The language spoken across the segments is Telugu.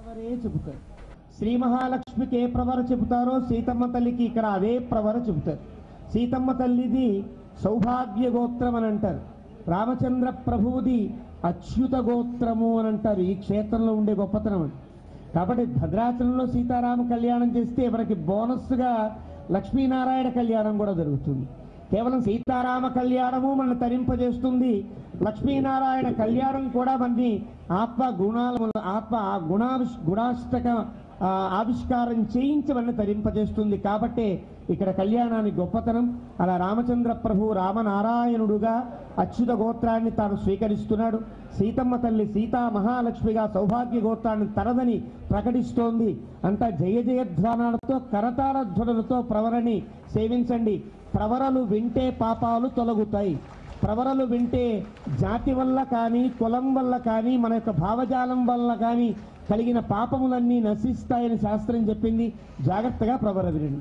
ప్రవరే చెబుతారు శ్రీ మహాలక్ష్మికి ఏ ప్రవర చెబుతారో సీతమ్మ తల్లికి ఇక్కడ అదే ప్రవర చెబుతారు సీతమ్మ తల్లిది సౌభాగ్య గోత్రం అని అంటారు రామచంద్ర ప్రభువుది అచ్యుత గోత్రము అని అంటారు ఈ క్షేత్రంలో ఉండే గొప్పతనం అని కాబట్టి భద్రాచలంలో సీతారామ కళ్యాణం చేస్తే మనకి బోనస్గా లక్ష్మీనారాయణ కళ్యాణం కూడా జరుగుతుంది కేవలం సీతారామ కళ్యాణము మన తరింపజేస్తుంది లక్ష్మీనారాయణ కళ్యాణం కూడా మనని ఆత్మ గుణాల ఆత్మ ఆ గుణావిష్ గుణాష్టక ఆ, ఆవిష్కారం చేయించి మన తరింపజేస్తుంది కాబట్టే ఇక్కడ కళ్యాణాన్ని గొప్పతనం అలా రామచంద్ర ప్రభు రామనారాయణుడుగా అచ్యుత గోత్రాన్ని తాను స్వీకరిస్తున్నాడు సీతమ్మ తల్లి సీతా మహాలక్ష్మిగా సౌభాగ్య గోత్రాన్ని తనదని ప్రకటిస్తోంది అంతా జయ జయధ్వానాలతో కరతాళ ధ్వనులతో ప్రవరని సేవించండి ప్రవరలు వింటే పాపాలు తొలగుతాయి ప్రవరలు వింటే జాతి వల్ల కానీ కులం వల్ల కానీ మన యొక్క భావజాలం వల్ల కానీ కలిగిన పాపములన్నీ నశిస్తాయని శాస్త్రం చెప్పింది జాగ్రత్తగా ప్రవర వినండి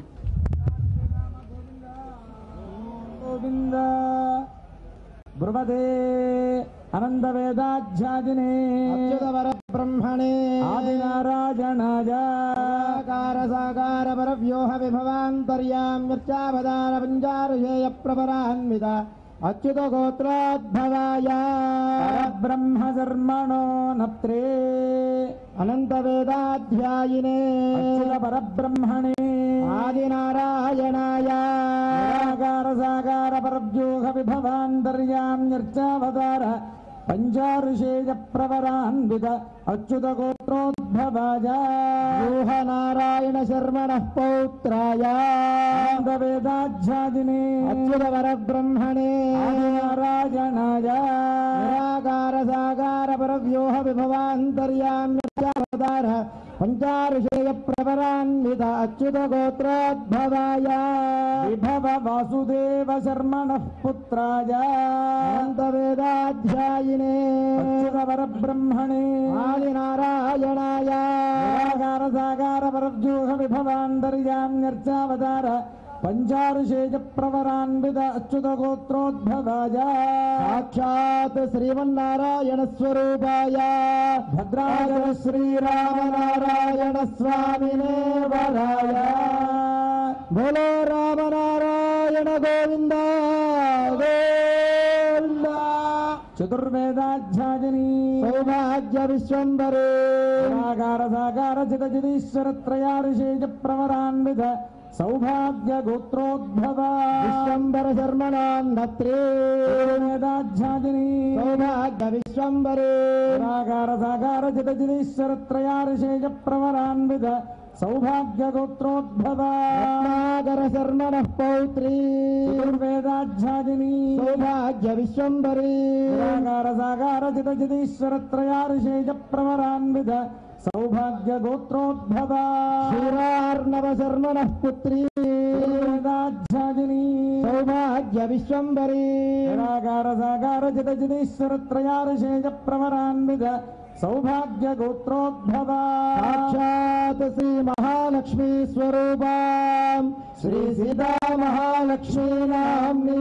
గోవింద బ్రువదే అనంత వేదాధ్యాదినే అచ్యుతవర బ్రహ్మణే ఆదినారాయణాయ సాకార సాకార పర వ్యూహ విభవాంతర్యామ్యర్చావదాన పంచారుషేయ ప్రపరాన్విత అచ్యుత గోత్రోద్భవాయ బ్రహ్మ జన్మణో నత్రే అనంత వేదాధ్యాయినే అచ్యుత పరబ్రహ్మణే ఆదినారాయణాయ సాకార సాకార పరవ్యూహ విభవాంతర్యామ్యర్చావతార పంచారుషేయ ప్రవరాన్విత అచ్యుత గోత్రోద్భవాయ వ్యూహ నారాయణ శర్మణ పౌత్రాయ అనంత వేదాధ్యాదినే అచ్యుతవర బ్రహ్మణే ఆదినారాయణాయ నిరాకార సాకార పర వ్యూహ విభవాంతర్యామ్యవతార పంచారుషేయ ప్రవరాన్విత అచ్యుత గోత్రోద్భవాయ విభవ వాసుదేవ శర్మణ పుత్రాయ అనంత వేదాధ్యాయినే అచ్యుత పరబ్రహ్మణే ఆదినారాయణాయ నిరాకార సాకార పరవ్యూహ విభవాంతర్యామ్యర్చావతార పంచారుషేజ ప్రవరాన్విత అచ్యుత గోత్రోద్భవాయ సాక్షాత్ శ్రీమన్నారాయణ స్వరూపాయ భద్రాచల శ్రీరామనారాయణ స్వామినే వరాయ బోలో రామనారాయణ గోవింద గోవింద చతుర్వేదాధ్యాజిని సౌభాగ్య విశ్వంబరే నిరాకార సాకార చిత చిదీశ్వర త్రయారుషేజ ప్రవరాన్విత సౌభాగ్య గోత్రోద్భవ విశ్వంబర శర్మణాన్నత్రే వేదాధ్యాజిని సౌభాగ్య విశ్వంబరే నిరాకార సాకార చిత చిదీశ్వర త్రయారుషేజ ప్రవరాన్విత సౌభాగ్య గోత్రోద్భవ నాగర శర్మణ పౌత్రీ చతుర్వేదాధ్యాజిని సౌభాగ్య విశ్వంబరీ నిరాకార సాకార చిత చిదీశ్వర త్రయారుషేజ ప్రవరాన్విత సౌభాగ్య గోత్రోద్భవ క్షీరార్ణవ శర్మణ పుత్రీ వేదాధ్యాజిని సౌభాగ్య విశ్వంబరీ నిరాకార సాకార చిత చిదీశ్వర త్రయారుషేజ ప్రవరాన్విత సౌభాగ్య గోత్రోద్భవ సాక్షాత్ శ్రీ మహాలక్ష్మీ స్వరూపాం శ్రీ సీతా మహాలక్ష్మీ నామ్నీ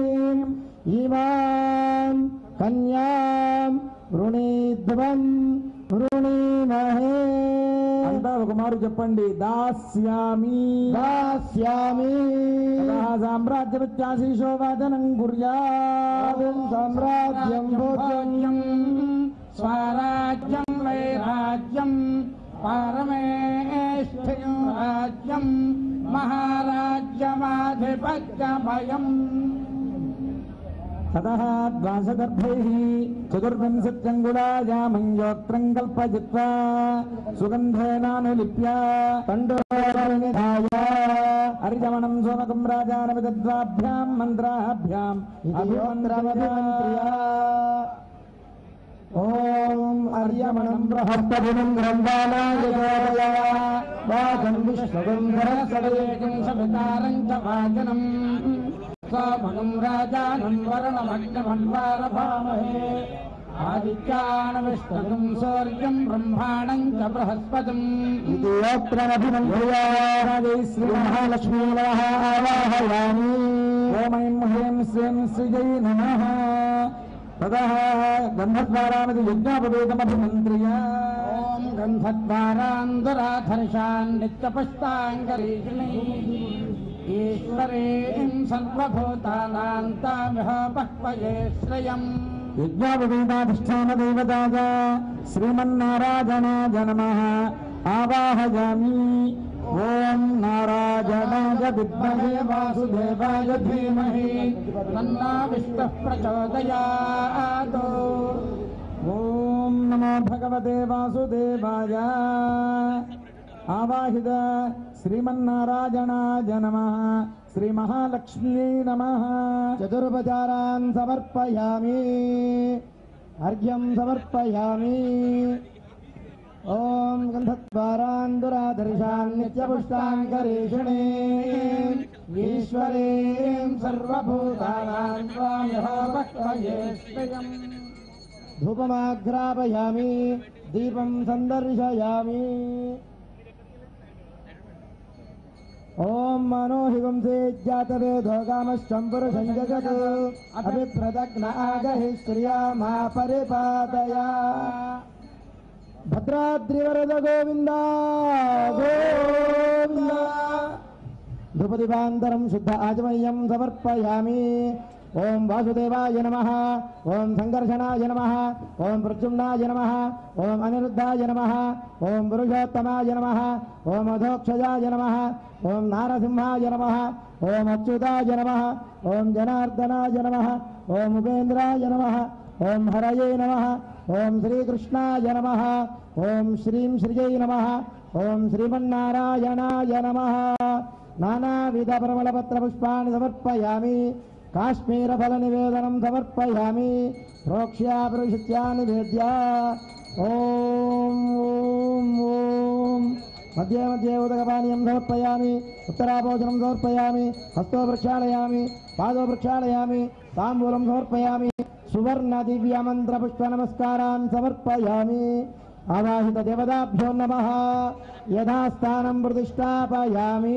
ఇమాం కన్యాం వృణీధ్వం వృణీమహే అంతా ఒక మారు చెప్పండి దాస్యామి దాస్యామి సామ్రాజ్యవత్యాశీషో వాదనం కుర్యాత్ సామ్రాజ్యం భోజ్యం స్వరాజ్యం వైరాజ్యం పరమేష్ఠయం రాజ్యం మహారాజ్యమాధిపత్యభయం తతः ద్వాసగర్భైः చతుర్వింశత్యంగుళాయామంయోక్త్రం కల్పజిత్వా సుగంధేనానులిప్య కండోరనిధాయ హరిజమనం సోమకం రాజానవిదద్వాభ్యాం మంత్రాభ్యాం అభిమంత్రమభిమంత్ర్య ఓం అర్యమణం బృహస్పతినం గ్రంథానాయ వాగం విష్ణుగంధర సడేకం సవితారం చ వాజనం సోమకం రాజానం వరణమగ్నమన్వారభామహే ఆదిత్యానవిష్ణుం సూర్యం బ్రహ్మాణం చ బృహస్పతిం యోత్రమభిమంత్ర్య శ్రీ మహాలక్ష్మీ ఆవాహయామి ఓమైం హ్రీం శ్రీం శ్రీజై నమః తదః గంధద్వారామితి యజ్ఞోపవేతమభిమంత్ర్య ఓం గంధద్వారాంధరాధర్షాన్ నిత్యపుష్టాంగరీషిణి ఈశ్వరీం సర్వభూతానాం తామిహ బహ్వయే శ్రయం యజ్ఞాపీఠాధిష్టాన దేవతాయ శ్రీమన్నారాయణాయ నమ ఆవాహయామి ఓం నారాయణాయ విద్మహే వాసుదేవాయ ధీమహి తన్నా విష్ణుః ప్రచోదయాత్ ఓం నమో భగవతే వాసుదేవాయ ఆవాహిత శ్రీమన్నారాయణాయ నమ శ్రీ మహాలక్ష్మీ నమ చతుర్భుజారాన్ సమర్పయామి అర్ఘ్యం సమర్పయామి ఓం గంధద్వారాన్ దురాదర్శాన్ నిత్యపుష్టాంకరేషిణే ఈశ్వరీం సర్వభూతానాం స్వామిహ భక్తయే శ్రయం ధూపమాఘ్రాపయామి దీపం సందర్శయామి ఓం మనోహి వంశే జాతవేదో కామశ్చం పురుషం జగత్ అభిప్రదగ్న ఆగహి శ్రియా మా పరిపాదయా భద్రాద్రివరద గోవింద గోవింద ధ్రుపదివాంతరం శుద్ధ ఆజమయ్యం సమర్పయామి ఓం వాసుదేవాయ నమ ఓం సంఘర్షణాయ నమ ఓం ప్రద్యుమ్నాయ నమ ఓం అనిరుద్ధాయ నమ ఓం పురుషోత్తమాయ నమ ఓం అధోక్షజాయ నమ ఓం నారసింహాయ నమ ఓం అచ్యుతాయ నమ ఓం జనార్దనాయ నమ ఓం ఉపేంద్రాయ నమ ఓం హరయే నమ ఓం శ్రీకృష్ణాయ నమ ఓం శ్రీం శ్రియై నమ ఓం శ్రీమన్నారాయణాయ నమ నానావిధ పరిమళపత్ర పుష్పాన్ని సమర్పయామి కాశ్మీర ఫల నివేదనం సమర్పయామి ప్రోక్ష్యా పురుషత్యా నివేద్య ఓం ఓం ఓం మధ్య మధ్య ఉదకపానీయం సమర్పయామి ఉత్తరాభోజనం సమర్పయామి హస్తో ప్రక్షాళయామి పాదో ప్రక్షాళయామి తాంబూలం సమర్పయామి సువర్ణ దివ్య మంత్ర పుష్ప నమస్కారాన్ సమర్పయామి ఆవాహిత దేవతాభ్యో నమ యథాస్థానం ప్రతిష్టాపయామి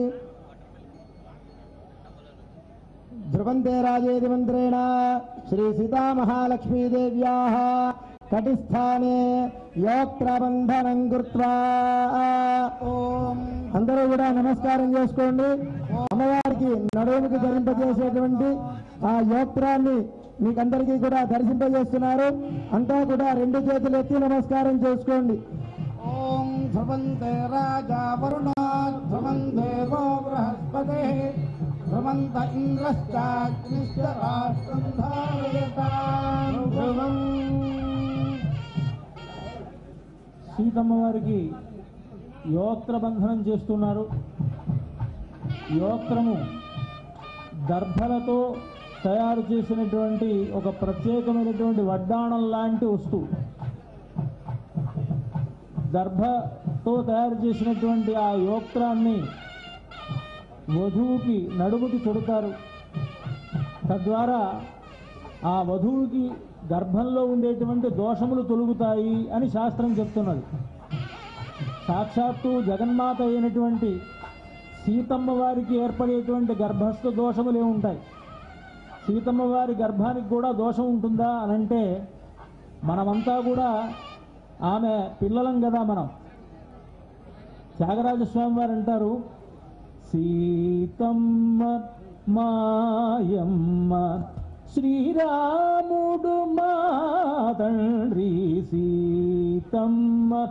ధ్రువంతే రాజేది మంత్రేణ శ్రీ సీతామహాలక్ష్మీదేవ్యా కటిస్థానే యోక్త్రబంధనం కృత్వా ఓం అందరూ కూడా నమస్కారం చేసుకోండి అమ్మవారికి నడుముకి ధరింపజేసేటువంటి ఆ యోక్త్రాన్ని మీకందరికీ కూడా దర్శింపజేస్తున్నారు అంతా కూడా రెండు చేతులు ఎత్తి నమస్కారం చేసుకోండి ఓం ధ్రువంతే రాజా వరుణో ధ్రువం దేవో బృహస్పతే ధ్రువంత ఇంద్రశ్చాగ్నిశ్చ రాష్ట్రం ధారయతాం ధ్రువం సీతమ్మ వారికి యోక్త్ర బంధనం చేస్తున్నారు యోక్త్రము దర్భలతో తయారు చేసినటువంటి ఒక ప్రత్యేకమైనటువంటి వడ్డాణం లాంటి వస్తువు దర్భతో తయారు చేసినటువంటి ఆ యోక్త్రాన్ని వధువుకి నడుముకి చుడతారు తద్వారా ఆ వధువుకి గర్భంలో ఉండేటువంటి దోషములు తొలుగుతాయి అని శాస్త్రం చెప్తున్నది సాక్షాత్తు జగన్మాత అయినటువంటి సీతమ్మ వారికి ఏర్పడేటువంటి గర్భస్థ దోషములే ఉంటాయి సీతమ్మ వారి గర్భానికి కూడా దోషం ఉంటుందా అని అంటే మనమంతా కూడా ఆమె పిల్లలం కదా మనం త్యాగరాజస్వామి వారు అంటారు సీతమ్మ మాయమ్మ శ్రీరాముడు మా తండ్రి సీతమ్మ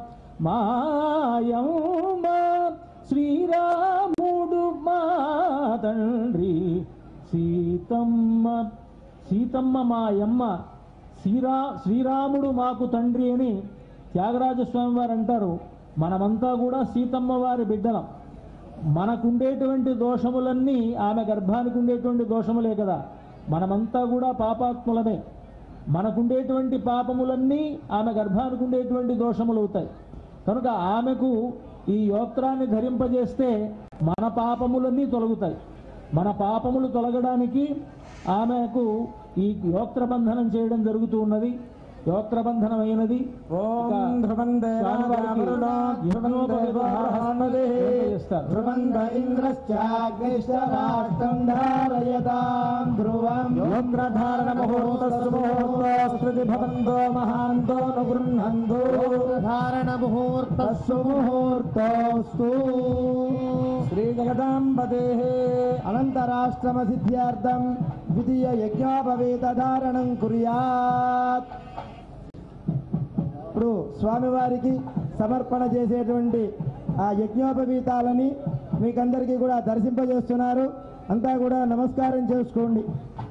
మాయమ్మ శ్రీరాముడు మా తండ్రి సీతమ్మ సీతమ్మ మాయమ్మ శ్రీరా శ్రీరాముడు మాకు తండ్రి అని త్యాగరాజస్వామి వారు అంటారు మనమంతా కూడా సీతమ్మ వారి బిడ్డలం మనకుండేటువంటి దోషములన్నీ ఆమె గర్భానికి ఉండేటువంటి దోషములే కదా మనమంతా కూడా పాపాత్ములమే మనకుండేటువంటి పాపములన్నీ ఆమె గర్భానికి ఉండేటువంటి దోషములు అవుతాయి కనుక ఆమెకు ఈ యోత్రాన్ని ధరింపజేస్తే మన పాపములన్నీ తొలగుతాయి మన పాపములు తొలగడానికి ఆమెకు ఈ యోత్ర బంధనం చేయడం జరుగుతూ ఉన్నది యోత్రబంధనమైనది ఓం ధ్రువం దేవావరుణో ధ్రువం దేవాహస్మదే ధ్రువం ఇంద్రశ్చాగ్నిష్టరాష్ట్రం ధారయతాం ధ్రువం యోగ్రధారణ ముహూర్తస్సుముహూర్తోస్మృతి భవంతో మహాంతో ను గృహంతు ధారణ ముహూర్తస్సు ముహూర్తోస్తు శ్రీ జగదాంబదే అనంతరాష్ట్రమ సిద్ధ్యార్థం ద్వితీయ యజ్ఞోపవేత ధారణం కుర్యాత్ ఇప్పుడు స్వామివారికి సమర్పణ చేసేటువంటి ఆ యజ్ఞోపవీతాలని మీకందరికీ కూడా దర్శింపజేస్తున్నారు అంతా కూడా నమస్కారం చేసుకోండి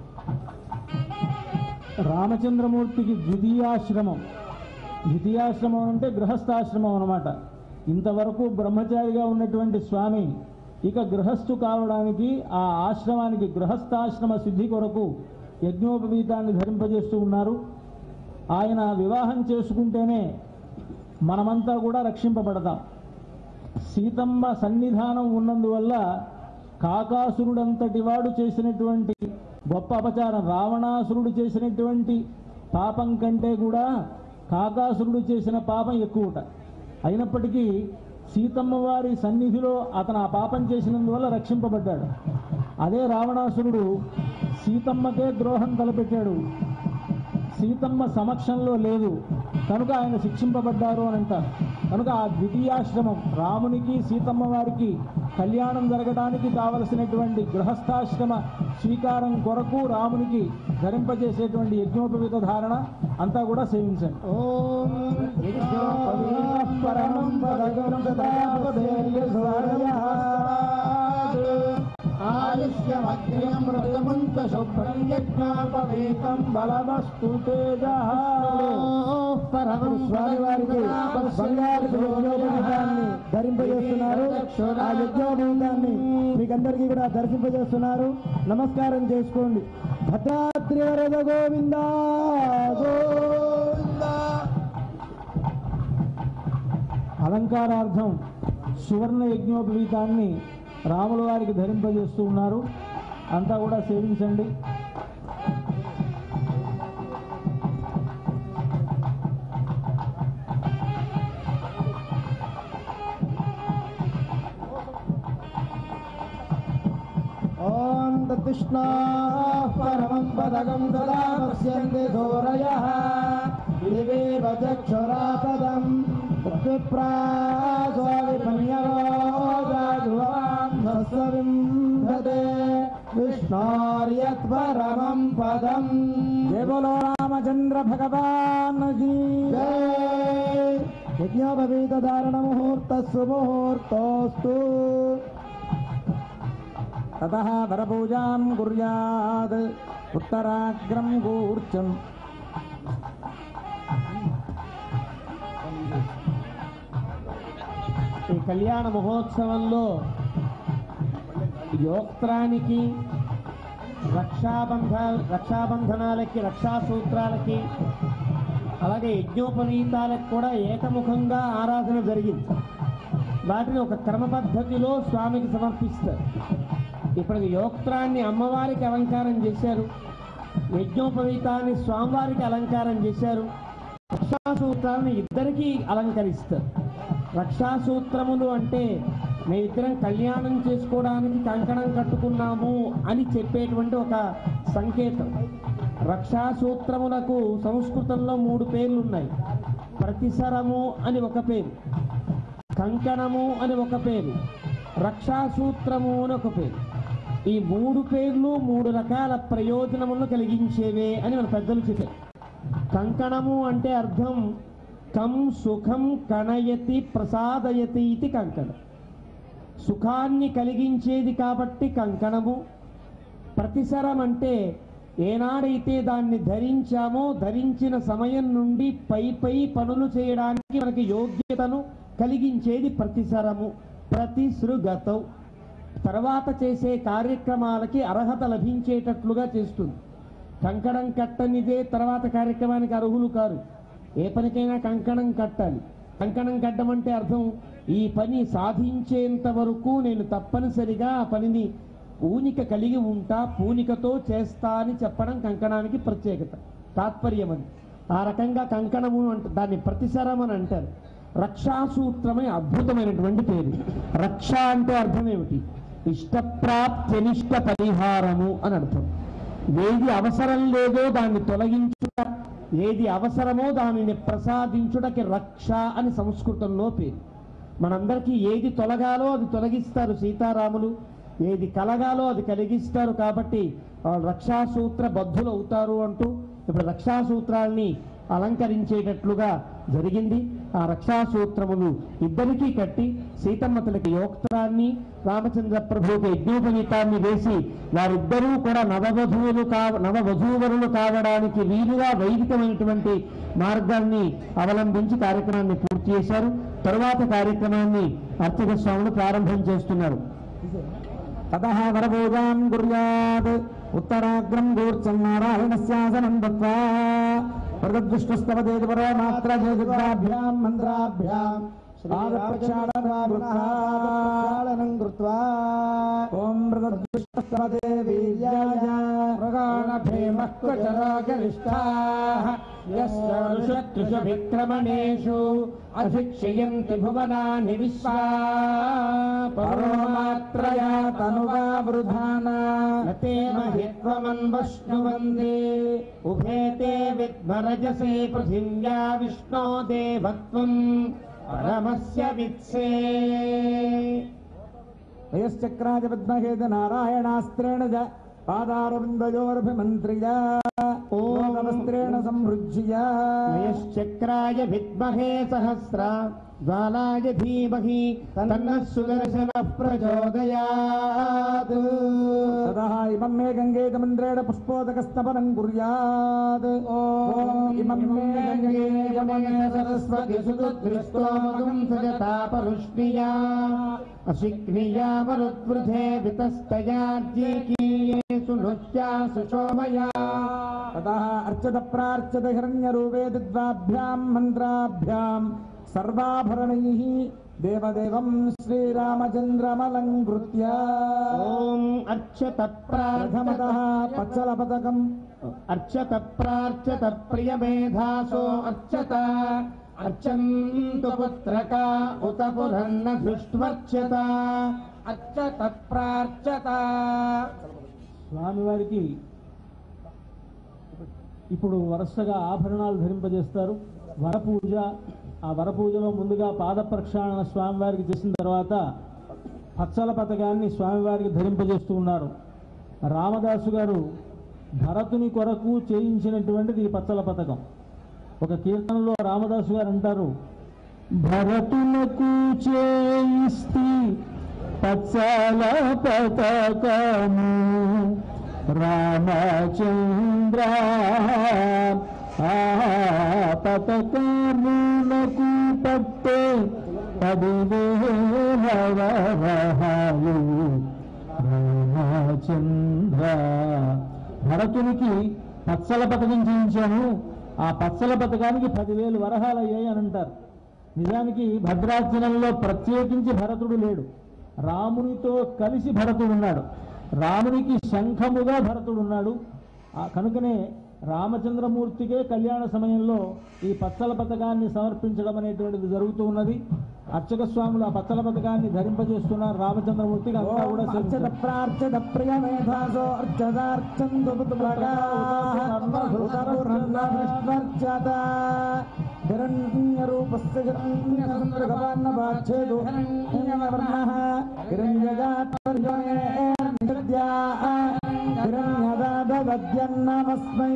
రామచంద్రమూర్తికి ద్వితీయాశ్రమం ద్వితీయాశ్రమం అంటే గృహస్థాశ్రమం అన్నమాట ఇంతవరకు బ్రహ్మచారిగా ఉన్నటువంటి స్వామి ఇక గృహస్థు కావడానికి ఆ ఆశ్రమానికి గృహస్థాశ్రమ సిద్ధి కొరకు యజ్ఞోపవీతాన్ని ధరింపజేస్తూ ఉన్నారు ఆయన వివాహం చేసుకుంటేనే మనమంతా కూడా రక్షింపబడతాం సీతమ్మ సన్నిధానం ఉన్నందువల్ల కాకాసురుడంతటి వాడు చేసినటువంటి గొప్ప అపచారం రావణాసురుడు చేసినటువంటి పాపం కంటే కూడా కాకాసురుడు చేసిన పాపం ఎక్కువట అయినప్పటికీ సీతమ్మ వారి సన్నిధిలో అతను ఆ పాపం చేసినందువల్ల రక్షింపబడ్డాడు అదే రావణాసురుడు సీతమ్మకే ద్రోహం తలపెట్టాడు సీతమ్మ సమక్షంలో లేదు కనుక ఆయన శిక్షింపబడ్డారు అని అంటారు కనుక ఆ ద్వితీయాశ్రమం రామునికి సీతమ్మ వారికి కళ్యాణం జరగడానికి కావలసినటువంటి గృహస్థాశ్రమ స్వీకారం కొరకు రామునికి ధరింపజేసేటువంటి యజ్ఞోపవీత ధారణ అంతా కూడా సేవించండి ఓం యజ్ఞోపవీతః పరమం పదగం ఆయుష్యమగ్రమృతమంత శుభ్రం యజ్ఞోపవీతం బలమస్తు తేజ పరమం స్వామివారికి బంగారు యజ్ఞోపవీతాన్ని ధరింపజేస్తున్నారు ఆ యజ్ఞోపవీతాన్ని మీకందరికీ కూడా దర్శింపజేస్తున్నారు నమస్కారం చేసుకోండి భద్రాద్రి వరద గోవింద గోవింద అలంకారార్థం సువర్ణ యజ్ఞోపవీతాన్ని రాముల వారికి ధరింపజేస్తూ ఉన్నారు అంతా కూడా సేవించండి ఓం తృష్ణా పరమం పదగం సదా పశ్యంతి ధోరయః దివేవ చక్షురాపదం విప్రాస్వామిపన్యవాజాధువాంధస్వవిందతే విష్ణోర్యత్పరమం పదం జయ బోలో రామచంద్ర భగవాన్ జీ జయ యజ్ఞోపవీత ధారణ ముహూర్త సుముహూర్తోస్తు ततः वरपूजां कुर्यात् उत्तराग्रं गूर्चम् ఈ కళ్యాణ మహోత్సవంలో యోక్త్రానికి రక్షాబంధ రక్షాబంధనాలకి రక్షాసూత్రాలకి అలాగే యజ్ఞోపవీతాలకు కూడా ఏకముఖంగా ఆరాధన జరిగింది వాటిని ఒక క్రమ పద్ధతిలో స్వామికి సమర్పిస్తారు ఇప్పుడు యోక్త్రాన్ని అమ్మవారికి అలంకారం చేశారు యజ్ఞోపవీతాన్ని స్వామివారికి అలంకారం చేశారు రక్షాసూత్రాలను ఇద్దరికీ అలంకరిస్తారు రక్షాసూత్రములు అంటే మేమిద్దరం కళ్యాణం చేసుకోవడానికి కంకణం కట్టుకున్నాము అని చెప్పేటువంటి ఒక సంకేతం రక్షాసూత్రములకు సంస్కృతంలో మూడు పేర్లు ఉన్నాయి ప్రతిసరము అని ఒక పేరు కంకణము అని ఒక పేరు రక్షాసూత్రము అని ఒక పేరు ఈ మూడు పేర్లు మూడు రకాల ప్రయోజనములను కలిగించేవే అని మన పెద్దలు చెప్పారు కంకణము అంటే అర్థం కం సుఖం కణయతి ప్రసాదయతి ఇది కంకణం సుఖాన్ని కలిగించేది కాబట్టి కంకణము ప్రతిసరం అంటే ఏనాడైతే దాన్ని ధరించామో ధరించిన సమయం నుండి పై పై పనులు చేయడానికి మనకి యోగ్యతను కలిగించేది ప్రతిసరము ప్రతిసృగతం తర్వాత చేసే కార్యక్రమాలకి అర్హత లభించేటట్లుగా చేస్తుంది కంకణం కట్టనిదే తర్వాత కార్యక్రమానికి అర్హులు కారు ఏ పనికైనా కంకణం కట్టాలి కంకణం కట్టమంటే అర్థం ఈ పని సాధించేంత వరకు నేను తప్పనిసరిగా ఆ పనిని పూనిక కలిగి ఉంటా పూనికతో చేస్తా అని చెప్పడం కంకణానికి ప్రత్యేకత తాత్పర్యం అది ఆ రకంగా కంకణము అంట దాన్ని ప్రతిసరం అని అంటారు రక్షాసూత్రమే అద్భుతమైనటువంటి పేరు రక్ష అంటే అర్థం ఏమిటి ఇష్టప్రాప్త్యనిష్ట పరిహారము అని అర్థం ఏది అవసరం లేదో దాన్ని తొలగించుట ఏది అవసరమో దానిని ప్రసాదించుటకి రక్ష అని సంస్కృతంలో పేరు మనందరికీ ఏది తొలగాలో అది తొలగిస్తారు సీతారాములు ఏది కలగాలో అది కలిగిస్తారు కాబట్టి వాళ్ళు రక్షాసూత్ర బద్ధులు అవుతారు అంటూ ఇప్పుడు రక్షాసూత్రాల్ని అలంకరించేటట్లుగా జరిగింది ఆ రక్షాసూత్రములు ఇద్దరికీ కట్టి సీతమ్మ తల్లికి యోక్తాన్ని రామచంద్ర ప్రభువుకి యజ్ఞోపవీతాన్ని వేసి వారిద్దరూ కూడా నవవధువులు కావ నవవధూవరులు కావడానికి వీలుగా వైదికమైనటువంటి మార్గాన్ని అవలంబించి కార్యక్రమాన్ని పూర్తి చేశారు తరువాత కార్యక్రమాన్ని అర్చక స్వాములు ప్రారంభం చేస్తున్నారు ततः वरपूजां कुर्यात् उत्तराग्रं गूर्चन्नारायणस्यासनं दत्त्वा प्रदद्विष्णुस्तवदेति परो मात्र चेदिद्वाभ्यां मन्त्राभ्याम् పాదప్రక్షాళనం కృత్వా ॐ प्रदद्विष्णुस्तवदे वीर्याय మృగాణభేమక్వచరాగరిష్టాः యస్య విక్రమణేషు అభిక్షయంతి భువనాని విశ్వా పరోమాత్రయా తనువా వృధానా నతే మహిత్వమన్వశ్నువందే ఉభే తే విద్మరజసే పృథివ్యా విష్ణో దేవత్వం పరమస్య విత్సే వయశ్చక్రాజ పద్మహేత నారాయణాస్త్రేణ చ పాదారవిందయోరభిమంత్రియా ఓం వస్త్రేణ సంహృజ్య మయశ్చక్రాయ విద్మహే సహస్ర జ్వాలాయ ధీమహి తన్నః సుదర్శనః ప్రచోదయాత్ తతః ఇమం మే గంగేతమంత్రేణ పుష్పోదకస్తపనం కుర్యాత్ ఓం ఇమం మే గంగే సరస్వతి సుదృష్టోమగం సజతాపరుష్ణియా అశిక్నియా మరుద్వృధే వితస్తయార్జీకీయేషు నృత్యాసు శోభయా తతః అర్చత ప్రార్చత హిరణ్యరూపే ద్వాభ్యాం మంత్రాభ్యాం సర్వాభరణైః దేవదేవం శ్రీరామచంద్రమలంకృత్య ఓం అర్చత ప్రథమతః పచ్చల పథకం అర్చత ప్రార్చత ప్రియమేధాసో అర్చత అర్చంతు పుత్రక ఉత పురన్న దృష్ట్వర్చత అర్చత ప్రార్చత స్వామివారికి ఇప్పుడు వరుసగా ఆభరణాలు ధరింపజేస్తారు వరపూజ ఆ వరపూజలో ముందుగా పాద ప్రక్షాళన స్వామివారికి చేసిన తర్వాత పచ్చల పథకాన్ని స్వామివారికి ధరింపజేస్తూ ఉన్నారు రామదాసు గారు భరతుని కొరకు చేయించినటువంటిది ఈ పచ్చల పథకం ఒక కీర్తనలో రామదాసు గారు అంటారు భరతులకు చేయిస్తి పచ్చల పతకము రామచంద్ర ఆ పతకములకు పట్టే పదివేల వరహాలు రామచంద్ర భరతునికి పచ్చల పథకం చేయించాను ఆ పచ్చల పథకానికి పదివేలు వరహాలు అయ్యాయి అని అంటారు నిజానికి భద్రాచలంలో ప్రత్యేకించి భరతుడు లేడు రామునితో కలిసి భరతుడు ఉన్నాడు రామునికి శంఖముగా భరతుడు ఉన్నాడు ఆ కనుకనే రామచంద్రమూర్తికే కళ్యాణ సమయంలో ఈ పచ్చల పథకాన్ని సమర్పించడం అనేటువంటిది జరుగుతూ ఉన్నది అర్చక స్వాములు ఆ పచ్చల పథకాన్ని ధరింపజేస్తున్నారు రామచంద్రమూర్తికి అంతా కూడా అర్చత సేవించారు. ప్రార్చత ప్రియమేధాసో అర్చదార్చందు పుత్రకార్చత హిరణ్యరూపస్య హిరణ్యసంద్రగవాన్నవాచ్ఛేదు హిరణ్యవర్ణః హిరణ్యజాతర్యోనిద్యా హిరణ్యదాదవద్యన్నమస్మై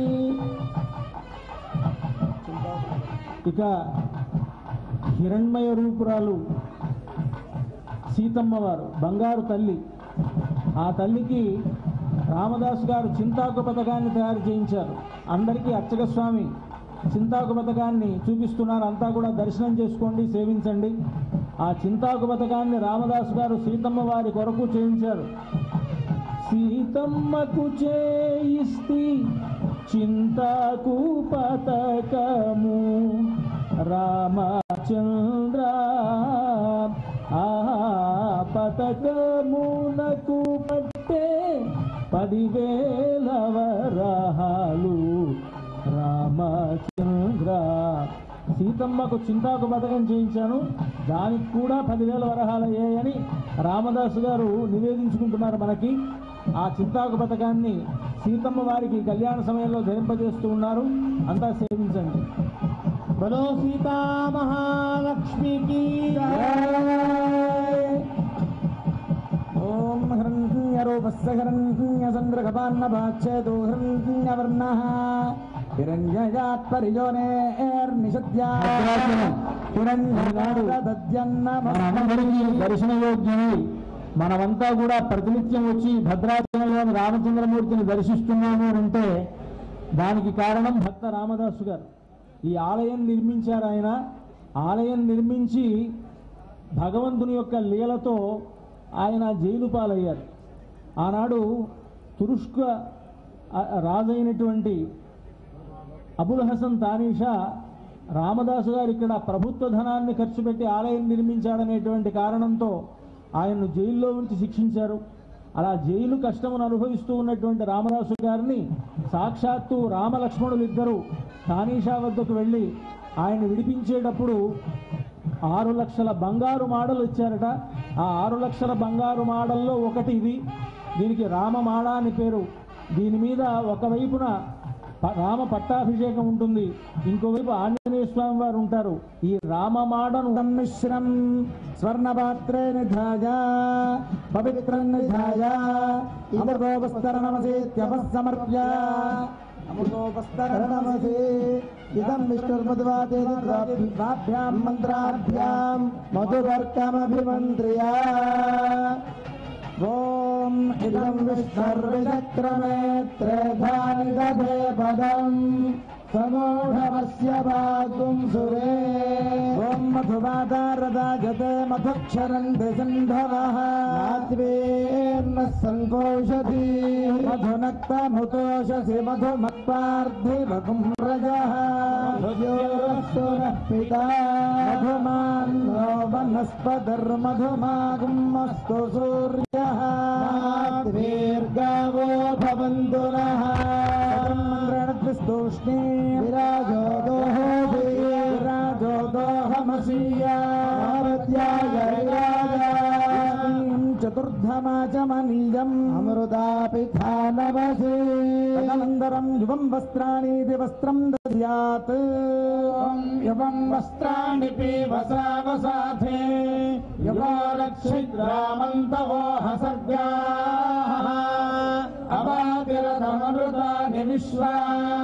ఇక హిరణ్మయ రూపురాలు సీతమ్మ వారు బంగారు తల్లి ఆ తల్లికి రామదాసు గారు చింతాకు పథకాన్ని తయారు చేయించారు అందరికీ అర్చక స్వామి చింతాకు పథకాన్ని చూపిస్తున్నారు అంతా కూడా దర్శనం చేసుకోండి సేవించండి ఆ చింతాకు పథకాన్ని రామదాసు గారు సీతమ్మ వారి కొరకు చేయించారు సీతమ్మకు చేయిస్తి చింతాకు పతకము రామచంద్ర ఆ పతకమునకు పట్టే పదివేల వరహాలు రామచంద్ర సీతమ్మకు చింతాకు పథకం చేయించాను దానికి కూడా పదివేల వరహాలు అయ్యాయని రామదాసు గారు నివేదించుకుంటున్నారు మనకి ఆ చింతాకు పథకాన్ని సీతమ్మ వారికి కళ్యాణ సమయంలో ధరింపజేస్తూ ఉన్నారు అంతా సేవించండి బలో సీతా మహాలక్ష్మికి ఓం హిరణ్యరూపస్య హిరణ్యచంద్రకపాన్నభాచ్చేదో హిరణ్యవర్ణः హిరణ్యయాత్ పరిజోనేర్నిషద్యా మనందరికీ దర్శనయోగ్యమై మనమంతా కూడా ప్రతినిత్యం వచ్చి భద్రాచలంలోని రామచంద్రమూర్తిని దర్శిస్తున్నాము అని అంటే దానికి కారణం భక్త రామదాసు గారు ఈ ఆలయం నిర్మించారు ఆయన ఆలయం నిర్మించి భగవంతుని యొక్క లీలతో ఆయన జైలు పాలయ్యారు ఆనాడు తురుష్క ఆ- రాజైనటువంటి అబుల్ హసన్ తానీషా రామదాసు గారు ఇక్కడ ప్రభుత్వ ధనాన్ని ఖర్చు పెట్టి ఆలయం నిర్మించాడనేటువంటి కారణంతో ఆయన్ను జైల్లో ఉంచి శిక్షించారు అలా జైలు కష్టమును అనుభవిస్తూ ఉన్నటువంటి రామదాసు గారిని సాక్షాత్తు రామలక్ష్మణులు ఇద్దరు తానీషా వద్దకు వెళ్ళి ఆయన విడిపించేటప్పుడు ఆరు లక్షల బంగారు మాడలు ఇచ్చారట ఆ ఆరు లక్షల బంగారు మాడల్లో ఒకటి ఇది దీనికి రామమాడ అని పేరు దీని మీద ఒకవైపున ప- రామ పట్టాభిషేకం ఉంటుంది ఇంకోవైపు ఆంజనేయ స్వామి వారు ఉంటారు ఈ రామమాడను మిశ్రం స్వర్ణపాత్రే నిధాయ పవిత్రం నిధాయ అమృతోపస్తరణమసేత్యపస్సమర్ప్య అమృతోపస్తరణమసే ఇదం విష్ణుర్మధువాదేభ్యాం మంత్రాభ్యాం మధువర్కమభిమంత్ర్యా ఓం ఇదం విష్ణుర్విచక్రమే త్రేధాని దధే పదం సమూఢమస్య భాగం సురే ఓం మధువాదారదాజతే మధుక్షరంతి సింధవః నాద్వేర్న సంకోషధీ మధునక్తముతోషసి మధుమత్పార్థివకుం రజः మధుయోరస్తునః పితా మధుమాన్నో వనస్పతిర్మధుమాగుమస్తు సూర్యः దీర్ఘవో భవంతు నః స్తూష్ణే విరాజో దోహో విరాజో చతుర్ధమాచమనీయం అమృతాపిధానవసే తదనంతరం యువం వస్త్రాణీతి వస్త్రం దద్యాత్ యువం వస్త్రాణి పీవసావసాథే యువరక్షిద్రామంతవో హసర్గా అవాతిరథమృతాని విశ్వా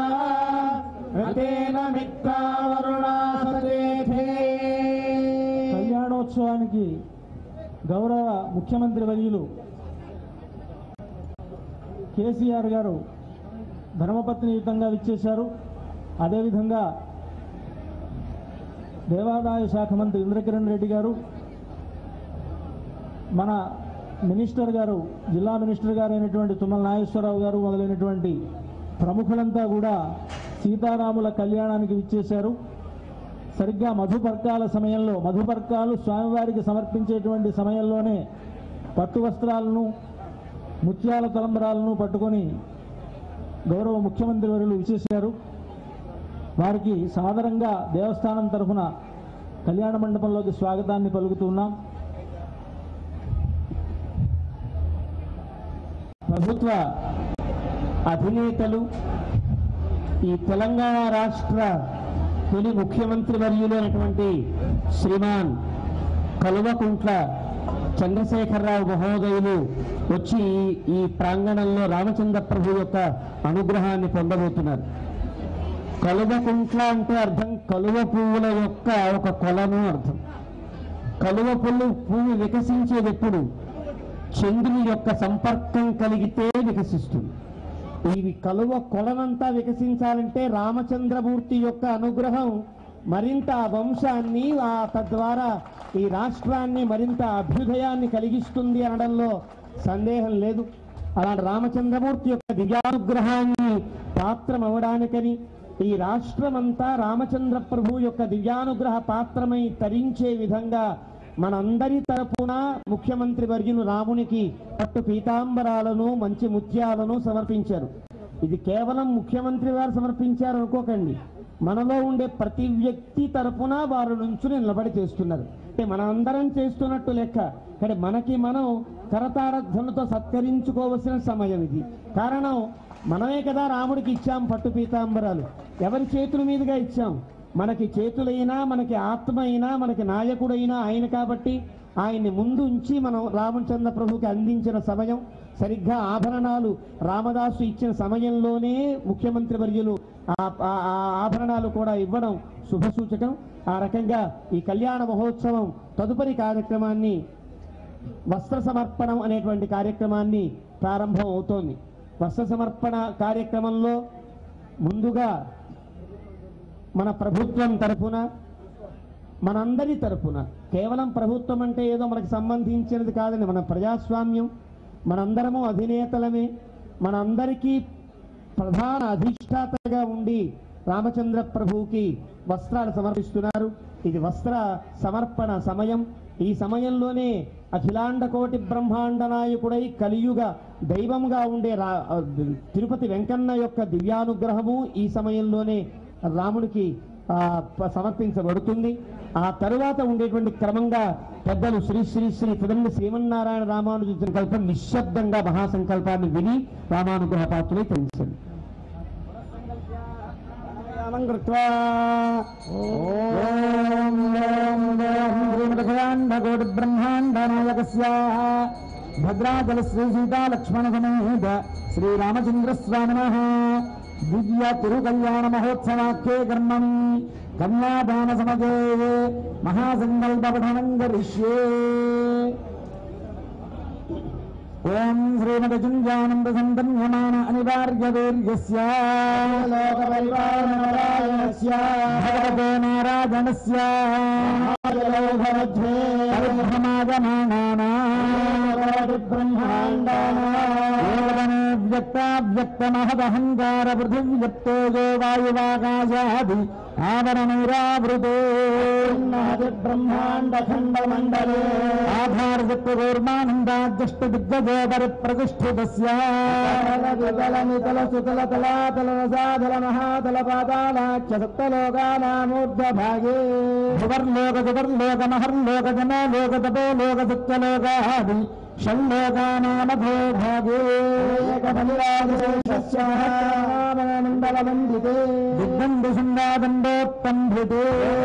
ఋతేన మిత్రావరుణాసరేథే కళ్యాణోత్సవానికి గౌరవ ముఖ్యమంత్రి వర్యులు కేసీఆర్ గారు ధర్మపత్నియుతంగా విచ్చేశారు అదేవిధంగా దేవాదాయ శాఖ మంత్రి ఇంద్రకిరణ్ రెడ్డి గారు మన మినిస్టర్ గారు జిల్లా మినిస్టర్ గారు అయినటువంటి తుమ్మల నాగేశ్వరరావు గారు మొదలైనటువంటి ప్రముఖులంతా కూడా సీతారాముల కళ్యాణానికి విచ్చేశారు సరిగ్గా మధుపర్కాల సమయంలో మధుపర్కాలు స్వామివారికి సమర్పించేటువంటి సమయంలోనే పట్టు వస్త్రాలను ముత్యాల తలంబరాలను పట్టుకొని గౌరవ ముఖ్యమంత్రి వర్యులు విచ్చేశారు వారికి సాదరంగా దేవస్థానం తరఫున కళ్యాణ మండపంలోకి స్వాగతాన్ని పలుకుతున్నాం ప్రభుత్వ అధినేతలు ఈ తెలంగాణ రాష్ట్ర తొలి ముఖ్యమంత్రి వర్యులు అయినటువంటి శ్రీమాన్ కలువకుంట్ల చంద్రశేఖరరావు మహోదయులు వచ్చి ఈ ప్రాంగణంలో రామచంద్ర ప్రభు యొక్క అనుగ్రహాన్ని పొందబోతున్నారు కలువకుంట్ల అంటే అర్థం కలువ పువ్వుల యొక్క ఒక కొలను అర్థం కలువ పువ్వు పువ్వు వికసించేది ఎప్పుడు చంద్రుని యొక్క సంపర్కం కలిగితే వికసిస్తుంది ఈ కలువ కొలనంతా వికసించాలంటే రామచంద్రమూర్తి యొక్క అనుగ్రహం మరింత ఆ వంశాన్ని ఆ తద్వారా ఈ రాష్ట్రాన్ని మరింత అభ్యుదయాన్ని కలిగిస్తుంది అనడంలో సందేహం లేదు అలాంటి రామచంద్రమూర్తి యొక్క దివ్యానుగ్రహాన్ని పాత్రమవడానికని ఈ రాష్ట్రమంతా రామచంద్ర ప్రభు యొక్క దివ్యానుగ్రహ పాత్రమై తరించే విధంగా మనందరి తరపున ముఖ్యమంత్రి వర్యులు రామునికి పట్టు పీతాంబరాలను మంచి ముత్యాలను సమర్పించారు ఇది కేవలం ముఖ్యమంత్రి వారు సమర్పించారు అనుకోకండి మనలో ఉండే ప్రతి వ్యక్తి తరపున వారు నుంచుని నిలబడి చేస్తున్నారు అంటే మనందరం చేస్తున్నట్టు లెక్క కానీ మనకి మనం కరతారధ్వనులతో సత్కరించుకోవలసిన సమయం ఇది కారణం మనమే కదా రాముడికి ఇచ్చాం పట్టు పీతాంబరాలు ఎవరి చేతుల మీదుగా ఇచ్చాం మనకి చేతులైనా మనకి ఆత్మ అయినా మనకి నాయకుడైనా ఆయన కాబట్టి ఆయన్ని ముందు ఉంచి మనం రామచంద్ర ప్రభుకి అందించిన సమయం సరిగ్గా ఆభరణాలు రామదాసు ఇచ్చిన సమయంలోనే ముఖ్యమంత్రి వర్యులు ఆ- ఆ- ఆ ఆభరణాలు కూడా ఇవ్వడం శుభసూచకం ఆ రకంగా ఈ కళ్యాణ మహోత్సవం తదుపరి కార్యక్రమాన్ని వస్త్ర సమర్పణం అనేటువంటి కార్యక్రమాన్ని ప్రారంభం అవుతోంది వస్త్ర సమర్పణ కార్యక్రమంలో ముందుగా మన ప్రభుత్వం తరపున మనందరి తరపున కేవలం ప్రభుత్వం అంటే ఏదో మనకు సంబంధించినది కాదండి మన ప్రజాస్వామ్యం మనందరము అధినేతలమే మనందరికీ ప్రధాన అధిష్టాతగా ఉండి రామచంద్ర ప్రభువుకి వస్త్రాలు సమర్పిస్తున్నారు ఇది వస్త్ర సమర్పణ సమయం ఈ సమయంలోనే అఖిలాండ కోటి బ్రహ్మాండ నాయకుడై కలియుగ దైవంగా ఉండే రా తిరుపతి వెంకన్న యొక్క దివ్యానుగ్రహము ఈ సమయంలోనే రాముడికి ఆ, ప- సమర్పించబడుతుంది ఆ తరువాత ఉండేటువంటి క్రమంగా పెద్దలు శ్రీ శ్రీ శ్రీ తిరుమల శ్రీమన్నారాయణ రామానుజ సంకల్పం నిశ్శబ్దంగా మహాసంకల్పాన్ని విని రామానుగ్రహ పాత్రులై తెలుసండి కృత్వా ఓం ఓం ఓం శ్రీమదఖయాండకోటి బ్రహ్మాండ నాయకస్య భద్రాచల శ్రీ సీతా లక్ష్మణ సమేత శ్రీరామచంద్ర స్వామిన దివ్య తిరు కళ్యాణ మహోత్సవాఖ్యే కర్మణి కన్యాదాన సమజే మహాసంకల్ప పఠనం కరిష్యే ఓం శ్రీమదజుంజానంద సంతన్యమాన అనివార్య వీర్యస్య లోకపరిపాలనపరాయణస్య భగవతే నారాయణస్య బ్రహ్మాండానే వ్యక్తావ్యక్తమహదహంకార పృథివ్యక్తో యో వాయువాకాశాది ఆవరణైరావృతో బ్రహ్మాండ ఖండ మండలే ఆధారశక్తిగోర్మానందాద్యష్ట దిగ్గజోపరి ప్రతిష్ఠితస్య వితల సుతల తలాతల రసాదల మహాతల పాతాళాఖ్య సప్తలోకానామూర్ధ భాగే భువర్లోక జువర్లోక మహర్లోక జనో లోక తపో లోక సత్యలోకాది షణ్లోకానామధో భాగే మండలమండితే దిగ్బంధు శృంగాదండోత్తంభితే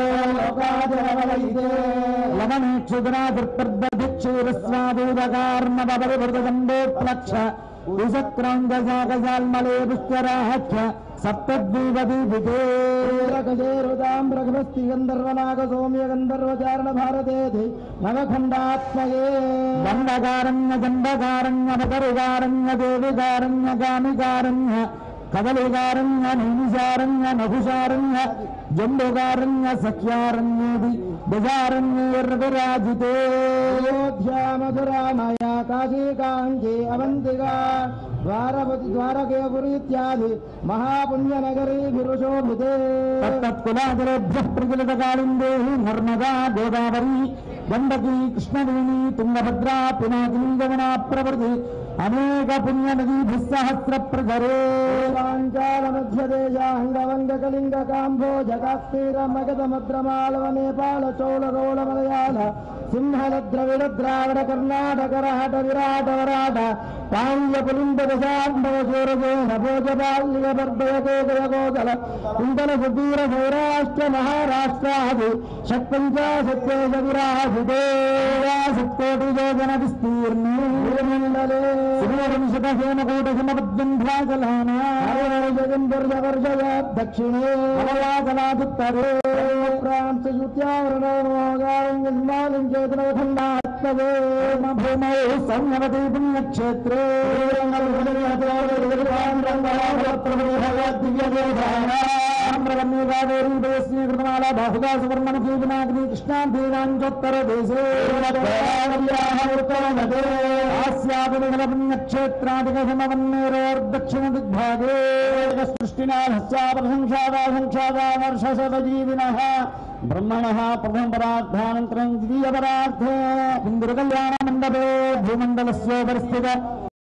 లవణేక్షుద్రాదుర్పర్దభిక్షీరస్వాదూదకార్ణవరివృతదండోప్లక్ష విషక్రాంగజాగజాల్మలే పుష్కరాఖ్య సప్తద్వీపదీపితే గజేరుదాం రఘుమస్తి గంధర్వనాగ సౌమ్య గంధర్వచారణ భారతేతి నవఖండాత్మయే దండకారణ్య దండకారణ్య మకరుగారణ్య దేవికారణ్య గామికారణ్య కదలికారణ్య నైమిషారణ్య నభుషారణ్య జంబుకారణ్య సఖ్యారణ్యేది గజారణ్యేర్విరాజితే మధురామయ కాశీ కాంచీ అవంతిగా ద్వారపతి ద్వారకేపురి ఇత్యాది మహాపుణ్యనగరీ విరుషోభితే తత్కులాదరేభ్య ప్రజలత కాళిందే నర్మదా గోదావరి గండకీ కృష్ణవేణి తుంగభద్రా పినాకిని యమునా ప్రవృతి అనేక పుణ్య నదీభిः సహస్ర ప్రజరే పాంచాల మధ్యదేశాంగవంగ కళింగ కాంభోజ కాశ్మీర మగధ మద్రమాళవ నేపాళ చౌళ గౌళ మలయాళ సింహల ద్రవిడ ద్రావిడ కర్ణాటక రహట విరాట వరాట పాండ్య పులింద దశాండవ సూరజేన భోజ బాల్య బర్భయ కేకయ గోదల కుందల సుదూర సౌరాష్ట్ర మహారాష్ట్రాది షట్పంచాశత్యేష విరాజితే సప్తోటి యోజన విస్తీర్ణే మండలే శ్రీవంశత హేమకూట సమపద్యంధ్రాచలానా జగంబర్జవర్జయ దక్షిణే అవయాచలాదుత్తరే ప్రాంతయుత్యావరణోగారంగేతనఖండాత్మవే భూమౌ సౌమ్యవతి పుణ్యక్షేత్రే దివ్యదేశాంధ్రవన్యగావేరీదేశీకృతమాల బాహుగా సువర్ణముఖీ వినాగ్ని కృష్ణాంతీరాంచోత్తర దేశే ఆస్యాదిగల పుణ్యక్షేత్రాదిక హిమవన్నేరోర్దక్షిణ దిగ్భాగే సృష్టినాశావశంషాదాశంషాదావర్షశతజీవిన బ్రహ్మణ ప్రథమ పరార్థానంతరం ద్వితీయ పరార్థే ఇంద్ర కళ్యాణ మండపే భూమండలస్యోపరిస్థిత